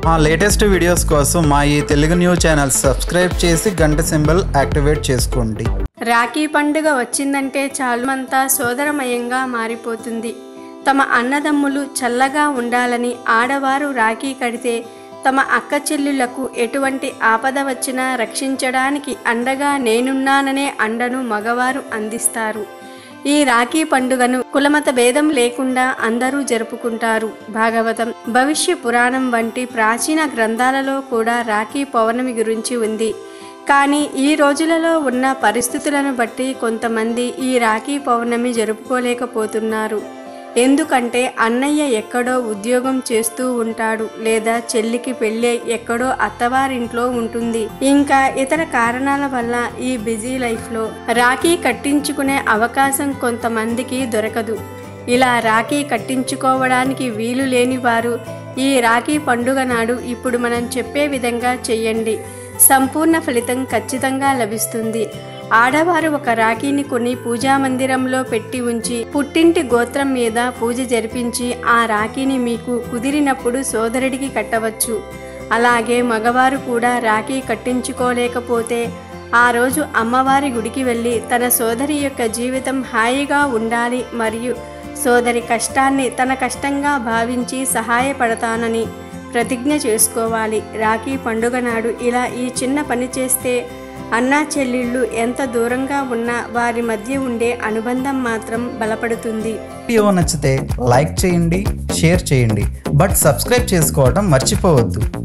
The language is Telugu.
మా లేటెస్ట్ వీడియోస్ కోసం మా ఈ తెలుగు న్యూస్ ఛానల్ సబ్స్క్రైబ్ చేసి గంట సింబల్ యాక్టివేట్ చేసుకోండి రాఖీ పండుగ వచ్చిందంటే చాలుమంతా సోదరమయంగా మారిపోతుంది తమ అన్నదమ్ములు చల్లగా ఉండాలని ఆడవారు రాఖీ కడితే తమ అక్క చెల్లులకు ఎటువంటి ఆపద వచ్చినా రక్షించడానికి అండగా నేనున్నాననే అండను మగవారు అందిస్తారు ఈ రాఖీ పండుగను కులమత భేదం లేకుండా అందరూ జరుపుకుంటారు భాగవతం భవిష్య పురాణం వంటి ప్రాచీన గ్రంథాలలో కూడా రాఖీ పౌర్ణమి గురించి ఉంది కానీ ఈ రోజులలో ఉన్న పరిస్థితులను బట్టి కొంతమంది ఈ రాఖీ పౌర్ణమి జరుపుకోలేకపోతున్నారు ఎందుకంటే అన్నయ్య ఎక్కడో ఉద్యోగం చేస్తూ ఉంటాడు లేదా చెల్లికి పెళ్ళి ఎక్కడో అత్తవారింట్లో ఉంటుంది ఇంకా ఇతర కారణాల వల్ల ఈ బిజీ లైఫ్లో రాఖీ కట్టించుకునే అవకాశం కొంతమందికి దొరకదు ఇలా రాఖీ కట్టించుకోవడానికి వీలు లేని వారు ఈ రాఖీ పండుగ నాడు ఇప్పుడు మనం చెప్పే విధంగా చెయ్యండి సంపూర్ణ ఫలితం ఖచ్చితంగా లభిస్తుంది ఆడవారు ఒక రాఖీని కొని పూజా మందిరంలో పెట్టి ఉంచి పుట్టింటి గోత్రం మీద పూజ జరిపించి ఆ రాఖీని మీకు కుదిరినప్పుడు సోదరుడికి కట్టవచ్చు అలాగే మగవారు కూడా రాఖీ కట్టించుకోలేకపోతే ఆ రోజు అమ్మవారి గుడికి వెళ్ళి తన సోదరి యొక్క జీవితం హాయిగా ఉండాలి మరియు సోదరి కష్టాన్ని తన కష్టంగా భావించి సహాయపడతానని ప్రతిజ్ఞ చేసుకోవాలి రాఖీ పండుగ నాడు ఇలా ఈ చిన్న పని చేస్తే అన్నా చెల్లెళ్ళు ఎంత దూరంగా ఉన్నా వారి మధ్య ఉండే అనుబంధం మాత్రం బలపడుతుంది వీడియో నచ్చితే లైక్ చేయండి షేర్ చేయండి బట్ సబ్స్క్రైబ్ చేసుకోవడం మర్చిపోవద్దు